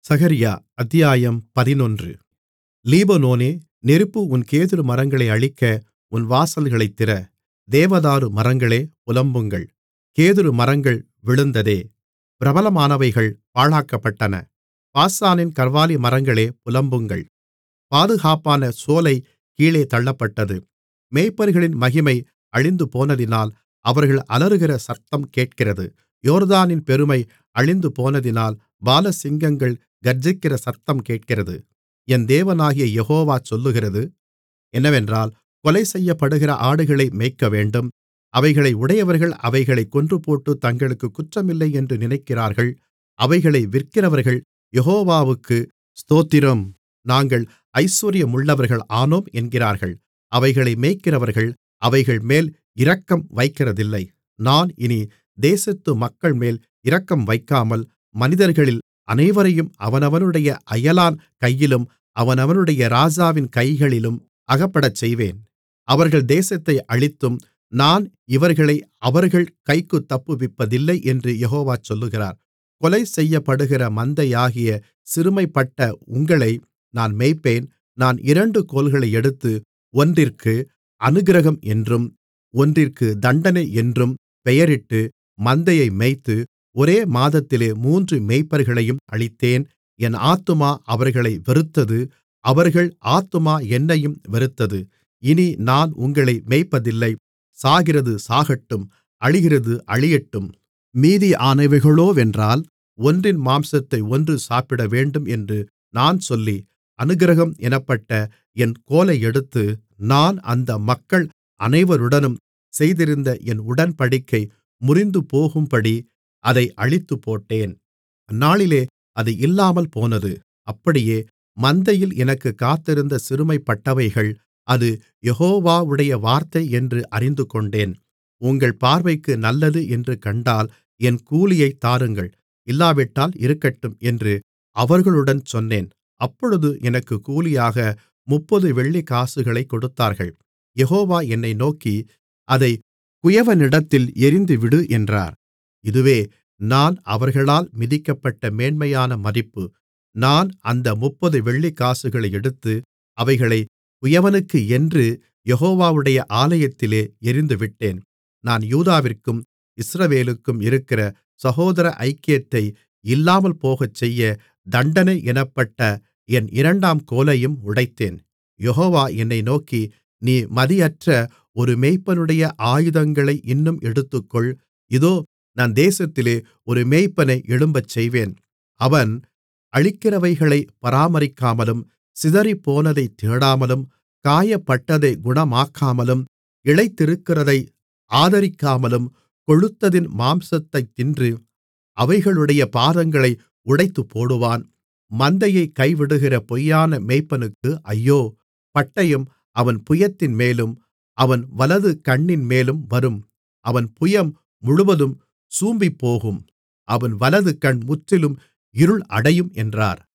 சகரியா அத்தியாயம் பதினொன்று லீபனோனே நெருப்பு உன் கேதுருமரங்களை அழிக்க உன் வாசல்களைத் திற தேவதாரு மரங்களே புலம்புங்கள் கேதுருமரங்கள் விழுந்ததே பிரபலமானவைகள் பாழாக்கப்பட்டன பாசானின் கர்வாலிமரங்களே புலம்புங்கள் பாதுகாப்பான சோலை கீழே தள்ளப்பட்டது மேய்ப்பர்களின் மகிமை அழிந்துபோனதினால் அவர்கள் அலறுகிற சத்தம் கேட்கிறது யோர்தானின் பெருமை அழிந்துபோனதினால் பாலசிங்கங்கள் கர்ச்சிக்கிற சத்தம் கேட்கிறது என் தேவனாகிய யெகோவா சொல்லுகிறது என்னவென்றால் கொலைசெய்யப்படுகிற ஆடுகளை மேய்க்கவேண்டும் அவைகளை உடையவர்கள் அவைகளைக் கொன்றுபோட்டு தங்களுக்குக் குற்றமில்லை என்று நினைக்கிறார்கள் அவைகளை விற்கிறவர்கள் யெகோவாவுக்கு ஸ்தோத்திரம் நாங்கள் ஐசுவரியமுள்ளவர்கள் ஆனோம் என்கிறார்கள் அவைகளை மேய்க்கிறவர்கள் அவைகள்மேல் இரக்கம் வைக்கிறதில்லை நான் இனி தேசத்து மக்கள்மேல் இரக்கம் வைக்காமல் மனிதர்களில் அனைவரையும் அவனவனுடைய அயலான் கையிலும் அவனவனுடைய ராஜாவின் கைகளிலும் அகப்படச்செய்வேன் அவர்கள் தேசத்தை அழித்தும் நான் இவர்களை அவர்கள் கைக்குத் தப்புவிப்பதில்லை என்று யெகோவா சொல்லுகிறார் கொலைசெய்யப்படுகிற மந்தையாகிய சிறுமைப்பட்ட உங்களை நான் மேய்ப்பேன் நான் இரண்டு கோல்களை எடுத்து ஒன்றிற்கு அநுக்கிரகம் என்றும் ஒன்றிற்கு தண்டனை என்றும் பெயரிட்டு மந்தையை மேய்த்து ஒரே மாதத்திலே மூன்று மேய்ப்பர்களையும் அழித்தேன் என் ஆத்துமா அவர்களை வெறுத்தது அவர்கள் ஆத்துமா என்னையும் வெறுத்தது இனி நான் உங்களை மேய்ப்பதில்லை சாகிறது சாகட்டும் அழிகிறது அழியட்டும் மீதியானவைகளோவென்றால் ஒன்றின் மாம்சத்தை ஒன்று சாப்பிடவேண்டும் என்று நான் சொல்லி அநுக்கிரகம் என்னப்பட்ட என் கோலை எடுத்து நான் அந்த மக்கள் அனைவருடனும் செய்திருந்த என் உடன்படிக்கை முறிந்துபோகும்படி அதை அழித்துப்போட்டேன் அந்நாளிலே அது இல்லாமல் போனது அப்படியே மந்தையில் எனக்குக் காத்திருந்த சிறுமைப்பட்டவைகள் அது யெகோவாவுடைய வார்த்தை என்று அறிந்துகொண்டேன் உங்கள் பார்வைக்கு நல்லது என்று கண்டால் என் கூலியைத் தாருங்கள் இல்லாவிட்டால் இருக்கட்டும் என்று அவர்களுடன் சொன்னேன் அப்பொழுது எனக்குக் கூலியாக முப்பது வெள்ளிக்காசுகளைக் கொடுத்தார்கள் யெகோவா என்னை நோக்கி அதைக் குயவனிடத்தில் எறிந்துவிடு என்றார் இதுவே நான் அவர்களால் மிதிக்கப்பட்ட மேன்மையான மதிப்பு நான் அந்த முப்பது வெள்ளிக்காசுகளை எடுத்து அவைகளைக் குயவனுக்கு என்று யெகோவாவுடைய ஆலயத்திலே எறிந்துவிட்டேன் நான் யூதாவிற்கும் இஸ்ரவேலுக்கும் இருக்கிற சகோதர ஐக்கியத்தை இல்லாமல் போகச்செய்ய தண்டனை என்னப்பட்ட என் இரண்டாம் கோலையும் உடைத்தேன் யெகோவா என்னை நோக்கி நீ மதியற்ற ஒரு மேய்ப்பனுடைய ஆயுதங்களை இன்னும் எடுத்துக்கொள் இதோ நான் தேசத்திலே ஒரு மேய்ப்பனை எழும்பச்செய்வேன் அவன் அழிக்கிறவைகளைப் பராமரிக்காமலும் சிதறிப்போனதைத் தேடாமலும் காயப்பட்டதைக் குணமாக்காமலும் இளைத்திருக்கிறதை ஆதரிக்காமலும் கொழுத்ததின் மாம்சத்தைத் தின்று அவைகளுடைய பாதங்களை உடைத்துப்போடுவான் மந்தையைக் கைவிடுகிற பொய்யான மேய்ப்பனுக்கு ஐயோ பட்டயம் அவன் புயத்தின்மேலும் அவன் வலது கண்ணின்மேலும் வரும் அவன் புயம் முழுவதும் சூம்பிப்போகும் அவன் வலது கண் முற்றிலும் இருள் அடையும் என்றார்